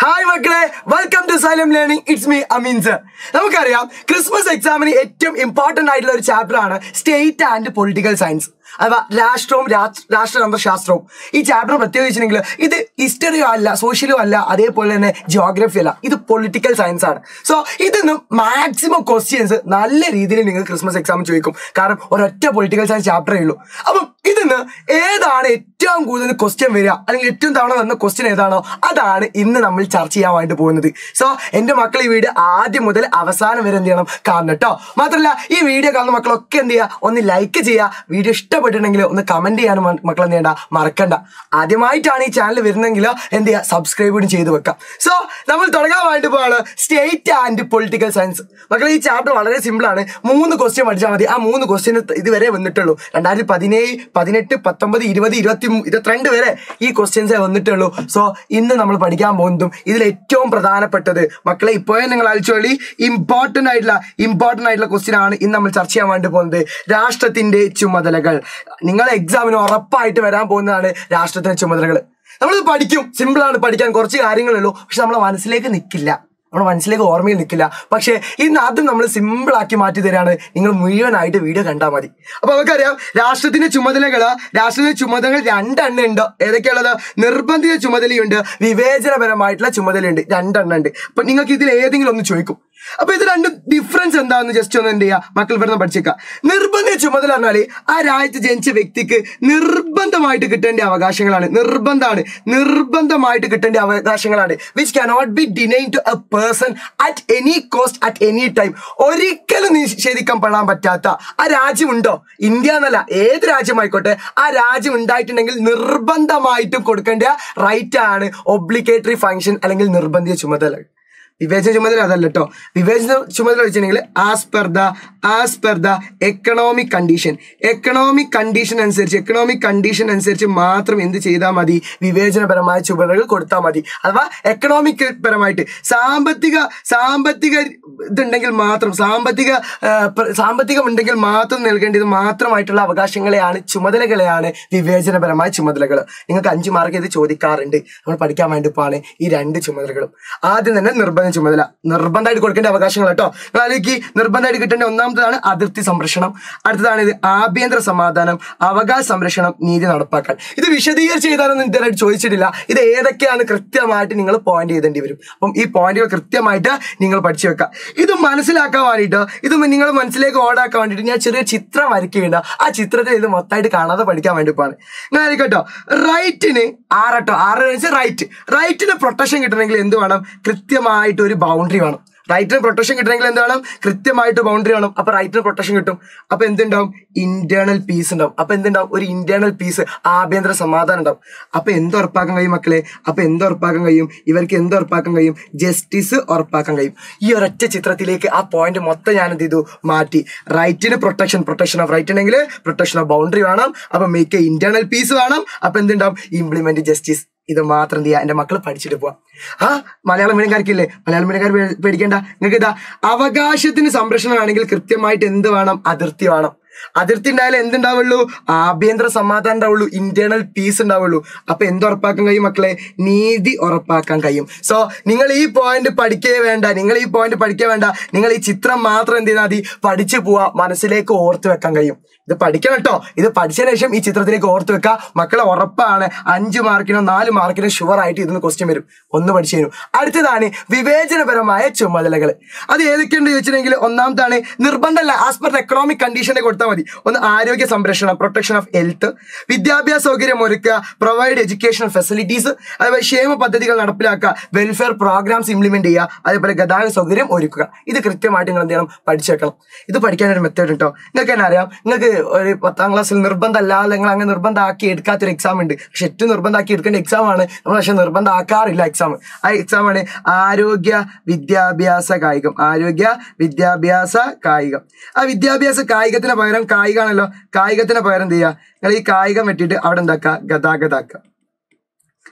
hi മക്കളെ welcome to Xylem learning it's me Ameen sir നമുക്കറിയാം Christmas എക്സാമിന് ഏറ്റവും ഇമ്പോർട്ടന്റ് ആയിട്ടുള്ള ഒരു ചാപ്റ്റർ ആണ് സ്റ്റേറ്റ് ആൻഡ് പൊളിറ്റിക്കൽ സയൻസ് അഥവാ രാഷ്ട്രവും രാഷ്ട്ര രാഷ്ട്രതന്ത്രശാസ്ത്രവും ഈ ചാപ്റ്റർ പ്രത്യേകിച്ചിട്ടുണ്ടെങ്കിൽ ഇത് ഹിസ്റ്ററിയോ അല്ല സോഷ്യലോ അല്ല അതേപോലെ തന്നെ ജിയോഗ്രഫി അല്ല ഇത് പൊളിറ്റിക്കൽ സയൻസ് ആണ് സോ ഇതിന്ന് മാക്സിമം ക്വസ്റ്റ്യൻസ് നല്ല രീതിയിൽ നിങ്ങൾ ക്രിസ്മസ് എക്സാം ചോദിക്കും കാരണം ഒരൊറ്റ പൊളിറ്റിക്കൽ സയൻസ് ചാപ്റ്ററേ ഉള്ളൂ അപ്പം ഇതിന്ന് ഏതാണ് ഏറ്റവും കൂടുതൽ ക്വസ്റ്റ്യൻ വരിക അല്ലെങ്കിൽ ഏറ്റവും തവണ വന്ന ക്വസ്റ്റ്യൻ ഏതാണോ അതാണ് ഇന്ന് നമ്മൾ ചർച്ച ചെയ്യാൻ വേണ്ടി പോകുന്നത് സോ എന്റെ മക്കൾ ഈ വീഡിയോ ആദ്യം മുതൽ അവസാനം വരെ എന്ത് ചെയ്യണം കാണണം കേട്ടോ മാത്രമല്ല ഈ വീഡിയോ കാണുന്ന മക്കളൊക്കെ എന്ത് ചെയ്യുക ഒന്ന് ലൈക്ക് ചെയ്യുക വീഡിയോ ഇഷ്ടപ്പെട്ടിട്ടുണ്ടെങ്കിൽ ഒന്ന് കമന്റ് ചെയ്യാനും മ- മക്കൾ എന്ത് ചെയ്യണ്ട മറക്കണ്ട ആദ്യമായിട്ടാണ് ഈ ചാനൽ വരുന്നതെങ്കിൽ എന്ത് ചെയ്യുക സബ്സ്ക്രൈബ് കൂടി ചെയ്ത് വെക്കാം സോ നമ്മൾ തുടങ്ങാൻ വേണ്ടി പോവാണ് സ്റ്റേറ്റ് ആൻഡ് പൊളിറ്റിക്കൽ സയൻസ് മക്കളെ ഈ ചാപ്റ്റർ വളരെ സിമ്പിൾ ആണ് മൂന്ന് ക്വസ്റ്റ്യൻ പഠിച്ചാൽ മതി ആ മൂന്ന് ക്വസ്റ്റ്യൻ ഇതുവരെ വന്നിട്ടുള്ളൂ രണ്ടായിരത്തി പതിനേഴ് പതിനെട്ട് പത്തൊമ്പത് ഇരുപത് ഇരുപത്തി മൂ- ഇരുപത്തിരണ്ട് വരെ ഈ ക്വസ്റ്റ്യൻസേ വന്നിട്ടുള്ളൂ സോ ഇന്ന് നമ്മൾ പഠിക്കാൻ പോകുന്നതും ഇതിൽ ഏറ്റവും പ്രധാനപ്പെട്ടത് മക്കളെ ഇപ്പോഴേ നിങ്ങൾ അയച്ചോളി ഇമ്പോർട്ടന്റ് ആയിട്ടുള്ള ഇമ്പോർട്ടന്റ് ആയിട്ടുള്ള ക്വസ്റ്റ്യൻ ആണ് ഇന്ന് നമ്മൾ ചർച്ച ചെയ്യാൻ വേണ്ടി പോകുന്നത് രാഷ്ട്രത്തിന്റെ ചുമതലകൾ നിങ്ങളെ എക്സാമിന് ഉറപ്പായിട്ട് വരാൻ പോകുന്നതാണ് രാഷ്ട്രത്തിന്റെ ചുമതലകൾ നമ്മളിത് പഠിക്കും സിമ്പിൾ ആണ് പഠിക്കാൻ കുറച്ച് കാര്യങ്ങളേ ഉള്ളൂ പക്ഷെ നമ്മളെ മനസ്സിലേക്ക് നിൽക്കില്ല നമ്മുടെ മനസ്സിലേക്ക് ഓർമ്മയിൽ നിൽക്കില്ല പക്ഷേ ഇന്ന് ആദ്യം നമ്മൾ സിമ്പിൾ ആക്കി മാറ്റി തരാണ് നിങ്ങൾ മുഴുവനായിട്ട് വീഡിയോ കണ്ടാൽ മതി അപ്പൊ നമുക്കറിയാം രാഷ്ട്രത്തിന്റെ ചുമതലകള് രാഷ്ട്രത്തിന്റെ ചുമതലകൾ രണ്ടെണ്ണം ഉണ്ട് ഏതൊക്കെയുള്ളത് നിർബന്ധിത ചുമതലയുണ്ട് വിവേചനപരമായിട്ടുള്ള ചുമതലയുണ്ട് രണ്ടെണ്ണം ഉണ്ട് അപ്പൊ നിങ്ങൾക്ക് ഇതിൽ ഏതെങ്കിലും ഒന്ന് ചോദിക്കും അപ്പൊ ഇത് രണ്ടും ഡിഫറൻസ് എന്താണെന്ന് ജസ്റ്റ് ഒന്ന് എന്ത് ചെയ്യുക മക്കൾ ഇവിടുന്ന് പഠിച്ചേക്കാം നിർബന്ധിത ചുമതല പറഞ്ഞാല് ആ രാജ്യത്ത് ജനിച്ച വ്യക്തിക്ക് നിർബന്ധമായിട്ട് കിട്ടേണ്ട അവകാശങ്ങളാണ് നിർബന്ധമാണ് നിർബന്ധമായിട്ട് കിട്ടേണ്ട അവകാശങ്ങളാണ് which cannot be denied to a person at any cost at any time ഒരിക്കലും നിഷേധിക്കപ്പെടാൻ പറ്റാത്ത ആ രാജ്യമുണ്ടോ ഇന്ത്യ എന്നല്ല ഏത് രാജ്യമായിക്കോട്ടെ ആ രാജ്യം ഉണ്ടായിട്ടുണ്ടെങ്കിൽ നിർബന്ധമായിട്ടും കൊടുക്കേണ്ട റൈറ്റ് ആണ് ഒബ്ലിഗേറ്ററി ഫംഗ്ഷൻ അല്ലെങ്കിൽ നിർബന്ധിത ചുമതല വിവേചന ചുമതല അതല്ല കേട്ടോ വിവേചന ചുമതല വെച്ചിട്ടുണ്ടെങ്കിൽ as per the as per the economic condition economic condition അനുസരിച്ച് എക്കണോമിക് കണ്ടീഷൻ അനുസരിച്ച് മാത്രം എന്ത് ചെയ്താൽ മതി വിവേചനപരമായ ചുമതലകൾ കൊടുത്താൽ മതി അഥവാ എക്കണോമിക് പരമായിട്ട് സാമ്പത്തിക സാമ്പത്തിക ഇതുണ്ടെങ്കിൽ മാത്രം സാമ്പത്തിക ആ, പ്ര- സാമ്പത്തികം ഉണ്ടെങ്കിൽ മാത്രം നൽകേണ്ടത് മാത്രമായിട്ടുള്ള അവകാശങ്ങളെയാണ് ചുമതലകളെയാണ് വിവേചനപരമായ ചുമതലകൾ നിങ്ങൾക്ക് അഞ്ച് മാർക്ക് ഇത് ചോദിക്കാറുണ്ട് നമ്മൾ പഠിക്കാൻ വേണ്ടി പോവാണ് ഈ രണ്ട് ചുമതലകളും ആദ്യം തന്നെ നിർബന്ധ ചുമതല നിർബന്ധമായിട്ട് കൊടുക്കേണ്ട അവകാശങ്ങൾ കേട്ടോ നിങ്ങൾ ആലോചിക്ക് നിർബന്ധമായിട്ട് കിട്ടേണ്ട ഒന്നാമത്തേതാണ് അതിർത്തി സംരക്ഷണം അടുത്തതാണ് ഇത് ആഭ്യന്തര സമാധാനം അവകാശ സംരക്ഷണം നീതി നടപ്പാക്കാൻ ഇത് വിശദീകരിച്ച് ചെയ്താലൊന്നും ഇതുവരെയായിട്ട് ചോദിച്ചിട്ടില്ല ഇത് ഏതൊക്കെയാണ് കൃത്യമായിട്ട് നിങ്ങൾ പോയിന്റ് ചെയ്തേണ്ടി വരും അപ്പം ഈ പോയിന്റുകൾ കൃത്യമായിട്ട് നിങ്ങൾ പഠിച്ചു വെക്കുക ഇത് മനസ്സിലാക്കാൻ വേണ്ടിയിട്ട് ഇത് നിങ്ങൾ മനസ്സിലേക്ക് ഓടാക്കാൻ വേണ്ടിയിട്ട് ഞാൻ ചെറിയ ചിത്രം വരയ്ക്കുകയുണ്ട് ആ ചിത്രത്തിൽ ഇത് മൊത്തമായിട്ട് കാണാതെ പഠിക്കാൻ വേണ്ടി പോവാണ് നിങ്ങൾ ആയിരിക്കട്ടോ റൈറ്റിന് ആറട്ടോ ആറ് വെച്ചാൽ റൈറ്റ് റൈറ്റിന് പ്രൊട്ടക്ഷൻ കിട്ടണമെങ്കിൽ എന്ത് വേണം കൃത്യമായിട്ട് ഒരു ബൗണ്ടറി വേണം റൈറ്റിന് പ്രൊട്ടക്ഷൻ കിട്ടണമെങ്കിൽ എന്ത് വേണം കൃത്യമായിട്ട് ബൗണ്ടറി വേണം അപ്പൊ റൈറ്റിന് പ്രൊട്ടക്ഷൻ കിട്ടും അപ്പൊ എന്തുണ്ടാവും ഇന്റേണൽ പീസ് ഉണ്ടാവും അപ്പൊ എന്തുണ്ടാവും ഒരു ഇന്റേണൽ പീസ് ആഭ്യന്തര സമാധാനം ഉണ്ടാവും അപ്പൊ എന്ത് ഉറപ്പാക്കാൻ കഴിയും മക്കളെ അപ്പൊ എന്ത് ഉറപ്പാക്കാൻ കഴിയും ഇവർക്ക് എന്ത് ഉറപ്പാക്കാൻ കഴിയും ജസ്റ്റിസ് ഉറപ്പാക്കാൻ കഴിയും ഈ ഒരൊറ്റ ചിത്രത്തിലേക്ക് ആ പോയിന്റ് മൊത്തം ഞാൻ എന്ത് ചെയ്തു മാറ്റി റൈറ്റിന് പ്രൊട്ടക്ഷൻ പ്രൊട്ടക്ഷൻ ഓഫ് റൈറ്റ് ഉണ്ടെങ്കിൽ പ്രൊട്ടക്ഷൻ ഓഫ് ബൗണ്ടറി വേണം അപ്പൊ മേക്ക് ഇന്റേണൽ പീസ് വേണം അപ്പൊ എന്തുണ്ടാവും ഇംപ്ലിമെന്റ് ജസ്റ്റിസ് ഇത് മാത്രം എന്ത് ചെയ്യുക എന്റെ മക്കൾ പഠിച്ചിട്ട് പോവാം ആ മലയാളം മീഡിയംകാർക്കില്ലേ മലയാളം മീഡിയംകാർ പേ- പേടിക്കേണ്ട നിങ്ങൾക്ക് ഇതാ അവകാശത്തിന് സംരക്ഷണം ആണെങ്കിൽ കൃത്യമായിട്ട് എന്ത് വേണം അതിർത്തി വേണം അതിർത്തി ഉണ്ടായാലേ എന്തുണ്ടാവുള്ളൂ ആഭ്യന്തര സമാധാനം ഉണ്ടാവുള്ളൂ ഇന്റേണൽ പീസ് ഉണ്ടാവുള്ളൂ അപ്പൊ എന്ത് ഉറപ്പാക്കാൻ കഴിയും മക്കളെ നീതി ഉറപ്പാക്കാൻ കഴിയും സോ നിങ്ങൾ ഈ പോയിന്റ് പഠിക്കേ വേണ്ട നിങ്ങൾ ഈ പോയിന്റ് പഠിക്കേ വേണ്ട നിങ്ങൾ ഈ ചിത്രം മാത്രം എന്ത് ചെയ്താൽ മതി പഠിച്ചു പോവാ മനസ്സിലേക്ക് ഓർത്ത് വെക്കാൻ കഴിയും ഇത് പഠിക്കണം കേട്ടോ ഇത് പഠിച്ചതിന് ശേഷം ഈ ചിത്രത്തിലേക്ക് ഓർത്ത് വെക്കുക മക്കളെ ഉറപ്പാണ് അഞ്ച് മാർക്കിനോ നാല് മാർക്കിനോ ഷുവർ ആയിട്ട് ഇതിന് ക്വസ്റ്റ്യൻ വരും ഒന്ന് പഠിച്ചു തരും അടുത്തതാണ് വിവേചനപരമായ ചുമതലകൾ അത് ഏതൊക്കെയുണ്ട് ചോദിച്ചിട്ടുണ്ടെങ്കിൽ ഒന്നാമതാണ് നിർബന്ധമല്ല ആസ് പെർ എക്കണോമിക് കണ്ടീഷനെ കൊടുത്താൽ മതി ഒന്ന് ആരോഗ്യ സംരക്ഷണം പ്രൊട്ടക്ഷൻ ഓഫ് ഹെൽത്ത് വിദ്യാഭ്യാസ സൗകര്യം ഒരുക്കുക പ്രൊവൈഡ് എഡ്യൂക്കേഷണൽ ഫെസിലിറ്റീസ് അതേപോലെ ക്ഷേമ പദ്ധതികൾ നടപ്പിലാക്കുക വെൽഫെയർ പ്രോഗ്രാംസ് ഇംപ്ലിമെന്റ് ചെയ്യുക അതേപോലെ ഗതാഗത സൗകര്യം ഒരുക്കുക ഇത് കൃത്യമായിട്ട് നിങ്ങൾ എന്ത് ചെയ്യണം പഠിച്ചു വെക്കണം ഇത് പഠിക്കാൻ ഒരു മെത്തേഡ് കേട്ടോ നിങ്ങൾക്ക് തന്നെ അറിയാം നിങ്ങൾക്ക് ഒരു പത്താം ക്ലാസ്സിൽ നിർബന്ധം അല്ലാതെ നിങ്ങൾ അങ്ങനെ നിർബന്ധമാക്കി എടുക്കാത്തൊരു എക്സാം ഉണ്ട് പക്ഷെ ഏറ്റവും നിർബന്ധമാക്കി എടുക്കേണ്ട എക്സാം ആണ് നമ്മൾ പക്ഷെ നിർബന്ധമാക്കാറില്ല എക്സാം ആ എക്സാം ആണ് ആരോഗ്യ വിദ്യാഭ്യാസ കായികം ആരോഗ്യ വിദ്യാഭ്യാസ കായികം ആ വിദ്യാഭ്യാസ കായികത്തിന് പകരം കായികമാണല്ലോ കായികത്തിന് പകരം എന്ത് ചെയ്യുക നിങ്ങൾ ഈ കായികം വെട്ടിയിട്ട് അവിടെ എന്താക്കുക ഗതാഗതാക്കുക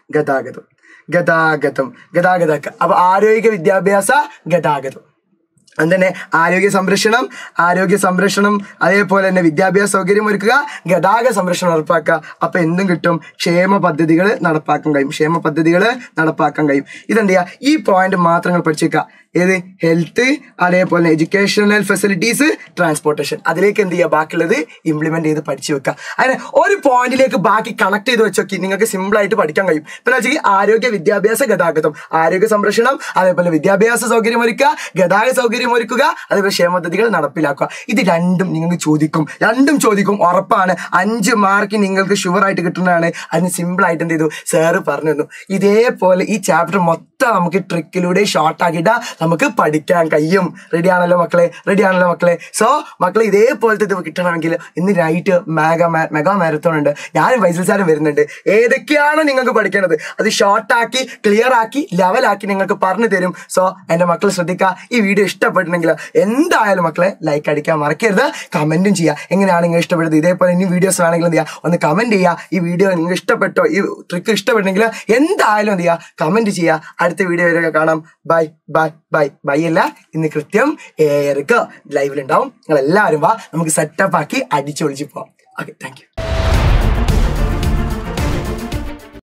ഗതാഗതം ഗതാഗതം ഗതാഗതാക്കുക അപ്പൊ ആരോഗ്യ വിദ്യാഭ്യാസ ഗതാഗതം അതുതന്നെ ആരോഗ്യ സംരക്ഷണം ആരോഗ്യ സംരക്ഷണം അതേപോലെ തന്നെ വിദ്യാഭ്യാസ സൗകര്യം ഒരുക്കുക ഗതാഗത സംരക്ഷണം ഉറപ്പാക്കുക അപ്പൊ എന്തും കിട്ടും ക്ഷേമ പദ്ധതികൾ നടപ്പാക്കാൻ കഴിയും ക്ഷേമ പദ്ധതികൾ നടപ്പാക്കാൻ കഴിയും ഇതെന്ത് ചെയ്യുക ഈ പോയിന്റ് മാത്രം നിങ്ങൾ പഠിച്ചേക്കുക ഏത് ഹെൽത്ത് അതേപോലെ തന്നെ എഡ്യൂക്കേഷണൽ ഫെസിലിറ്റീസ് ട്രാൻസ്പോർട്ടേഷൻ അതിലേക്ക് എന്ത് ചെയ്യുക ബാക്കിയുള്ളത് ഇംപ്ലിമെന്റ് ചെയ്ത് പഠിച്ചു വെക്കുക അങ്ങനെ ഒരു പോയിന്റിലേക്ക് ബാക്കി കണക്ട് ചെയ്ത് വെച്ചോക്കി നിങ്ങൾക്ക് സിമ്പിൾ ആയിട്ട് പഠിക്കാൻ കഴിയും ഇപ്പൊ വെച്ചാൽ ആരോഗ്യ വിദ്യാഭ്യാസ ഗതാഗതം ആരോഗ്യ സംരക്ഷണം അതേപോലെ വിദ്യാഭ്യാസ സൗകര്യം ഒരുക്കുക ഗതാഗത സൗകര്യം ഒരുക്കുക അതേപോലെ ക്ഷേമ പദ്ധതികൾ നടപ്പിലാക്കുക ഇത് രണ്ടും നിങ്ങൾക്ക് ചോദിക്കും രണ്ടും ചോദിക്കും ഉറപ്പാണ് അഞ്ച് മാർക്ക് നിങ്ങൾക്ക് ഷുവർ ആയിട്ട് കിട്ടുന്നതാണ് അതിന് സിമ്പിൾ ആയിട്ട് എന്ത് ചെയ്തു സാറ് പറഞ്ഞു തന്നു ഇതേപോലെ ഈ ചാപ്റ്റർ മൊത്തം നമുക്ക് ട്രിക്കിലൂടെ ഷോർട്ട് ആക്കിയിട്ട് നമുക്ക് പഠിക്കാൻ കഴിയും റെഡി ആണല്ലോ മക്കളെ റെഡി ആണല്ലോ മക്കളെ സോ മക്കളെ ഇതേപോലത്തെ ഇത് കിട്ടണമെങ്കിൽ ഇന്ന് നൈറ്റ് മെഗാ മെഗാ മാരത്തോൺ ഉണ്ട് ഞാനും വൈസൽ സാറും വരുന്നുണ്ട് ഏതൊക്കെയാണ് നിങ്ങൾക്ക് പഠിക്കേണ്ടത് അത് ഷോർട്ട് ആക്കി ക്ലിയർ ആക്കി ലെവലാക്കി നിങ്ങൾക്ക് പറഞ്ഞു തരും സോ എൻ്റെ മക്കൾ ശ്രദ്ധിക്കുക ഈ വീഡിയോ ഇഷ്ടപ്പെട്ടിട്ടുണ്ടെങ്കിൽ എന്തായാലും മക്കളെ ലൈക്ക് അടിക്കാൻ മറക്കരുത് കമന്റും ചെയ്യുക എങ്ങനെയാണ് നിങ്ങൾ ഇഷ്ടപ്പെട്ടത് ഇതേപോലെ ഇനി വീഡിയോസ് വേണമെങ്കിൽ എന്ത് ചെയ്യുക ഒന്ന് കമന്റ് ചെയ്യുക ഈ വീഡിയോ നിങ്ങൾ ഇഷ്ടപ്പെട്ടോ ഈ ട്രിക്ക് ഇഷ്ടപ്പെട്ടെങ്കിൽ എന്തായാലും എന്ത് ചെയ്യുക കമന്റ് ചെയ്യുക അടുത്ത വീഡിയോ വരെ കാണാം ബൈ ബൈ ബൈ ബൈ അല്ല ഇന്ന് കൃത്യം ഏഴരക്ക് ലൈവിലുണ്ടാവും നിങ്ങൾ എല്ലാവരും വാ നമുക്ക് സെറ്റപ്പ് ആക്കി അടിച്ചൊളിച്ച് പോവാം ഓക്കെ താങ്ക് യു